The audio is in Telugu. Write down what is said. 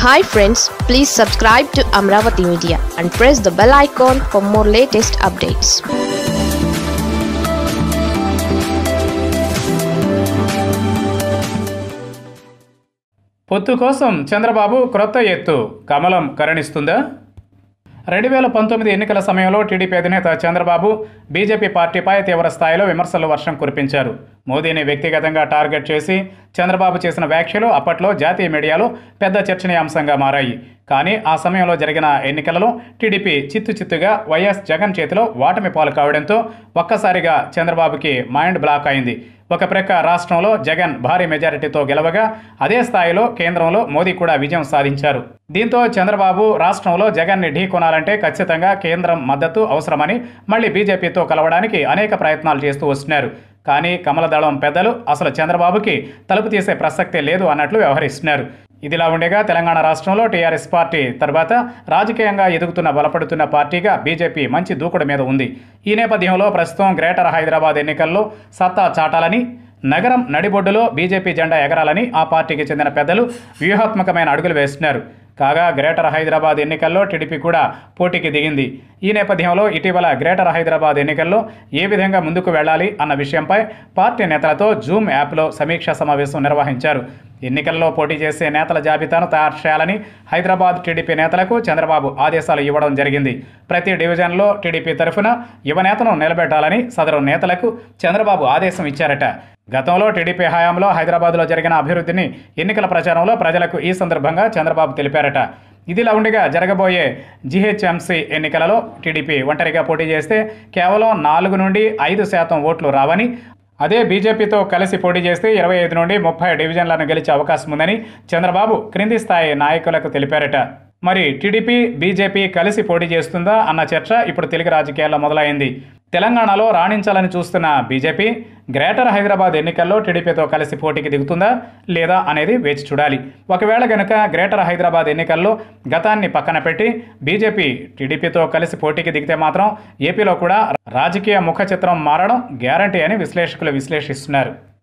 hi friends please subscribe to Amaravati media and press the bell icon for more latest updates పొత్తు కోసం చంద్రబాబు క్రొత్త ఎత్తు కమలం కరుణిస్తుందా రెండు వేల పంతొమ్మిది ఎన్నికల సమయంలో టీడీపీ అధినేత చంద్రబాబు బీజేపీ పార్టీపై తీవ్ర స్థాయిలో విమర్శలు వర్షం కురిపించారు మోదీని వ్యక్తిగతంగా టార్గెట్ చేసి చంద్రబాబు చేసిన వ్యాఖ్యలు అప్పట్లో జాతీయ మీడియాలో పెద్ద చర్చనీయాంశంగా మారాయి కానీ ఆ సమయంలో జరిగిన ఎన్నికలలో టీడీపీ చిత్తు చిత్తుగా వైఎస్ జగన్ చేతిలో ఓటమి పాలు కావడంతో ఒక్కసారిగా చంద్రబాబుకి మైండ్ బ్లాక్ అయింది ఒక ప్రక్క రాష్ట్రంలో జగన్ భారీ మెజారిటీతో గెలవగా అదే స్థాయిలో కేంద్రంలో మోదీ కూడా విజయం సాధించారు దీంతో చంద్రబాబు రాష్ట్రంలో జగన్ని ఢీకొనాలంటే ఖచ్చితంగా కేంద్రం మద్దతు అవసరమని మళ్ళీ బీజేపీతో కలవడానికి అనేక ప్రయత్నాలు చేస్తూ వస్తున్నారు కానీ కమలదళం పెద్దలు అసలు చంద్రబాబుకి తలుపు తీసే ప్రసక్తే లేదు అన్నట్లు వ్యవహరిస్తున్నారు ఇదిలా ఉండగా తెలంగాణ రాష్ట్రంలో టీఆర్ఎస్ పార్టీ తర్వాత రాజకీయంగా ఎదుగుతున్న బలపడుతున్న పార్టీగా బీజేపీ మంచి దూకుడు మీద ఉంది ఈ నేపథ్యంలో ప్రస్తుతం గ్రేటర్ హైదరాబాద్ ఎన్నికల్లో సత్తా చాటాలని నగరం నడిబొడ్డులో బీజేపీ జెండా ఎగరాలని ఆ పార్టీకి చెందిన పెద్దలు వ్యూహాత్మకమైన అడుగులు వేస్తున్నారు కాగా గ్రేటర్ హైదరాబాద్ ఎన్నికల్లో టీడీపీ కూడా పోటీకి దిగింది ఈ నేపథ్యంలో ఇటీవల గ్రేటర్ హైదరాబాద్ ఎన్నికల్లో ఏ విధంగా ముందుకు వెళ్ళాలి అన్న విషయంపై పార్టీ నేతలతో జూమ్ యాప్లో సమీక్షా సమావేశం నిర్వహించారు ఎన్నికల్లో పోటీ చేసే నేతల జాబితాను తయారు చేయాలని హైదరాబాద్ టీడీపీ నేతలకు చంద్రబాబు ఆదేశాలు ఇవ్వడం జరిగింది ప్రతి డివిజన్లో టీడీపీ తరఫున యువ నేతను నిలబెట్టాలని సదరు నేతలకు చంద్రబాబు ఆదేశం ఇచ్చారట గతంలో టీడీపీ హయాంలో హైదరాబాద్లో జరిగిన అభివృద్ధిని ఎన్నికల ప్రచారంలో ప్రజలకు ఈ సందర్భంగా చంద్రబాబు తెలిపారట ఇదిలా ఉండగా జరగబోయే జీహెచ్ఎంసీ ఎన్నికలలో టీడీపీ ఒంటరిగా పోటీ చేస్తే కేవలం నాలుగు నుండి ఐదు శాతం ఓట్లు రావని అదే బీజేపీతో కలిసి పోటీ చేస్తే ఇరవై ఐదు నుండి ముప్పై డివిజన్లను గెలిచే అవకాశం ఉందని చంద్రబాబు క్రింది స్థాయి నాయకులకు తెలిపారట మరి టీడీపీ బీజేపీ కలిసి పోటీ చేస్తుందా అన్న చర్చ ఇప్పుడు తెలుగు రాజకీయాల్లో మొదలైంది తెలంగాణలో రాణించాలని చూస్తున్న బీజేపీ గ్రేటర్ హైదరాబాద్ ఎన్నికల్లో టీడీపీతో కలిసి పోటీకి దిగుతుందా లేదా అనేది వేచి చూడాలి ఒకవేళ గనుక గ్రేటర్ హైదరాబాద్ ఎన్నికల్లో గతాన్ని పక్కన పెట్టి బీజేపీ టీడీపీతో కలిసి పోటీకి దిగితే మాత్రం ఏపీలో కూడా రాజకీయ ముఖ చిత్రం మారడం గ్యారంటీ అని విశ్లేషకులు విశ్లేషిస్తున్నారు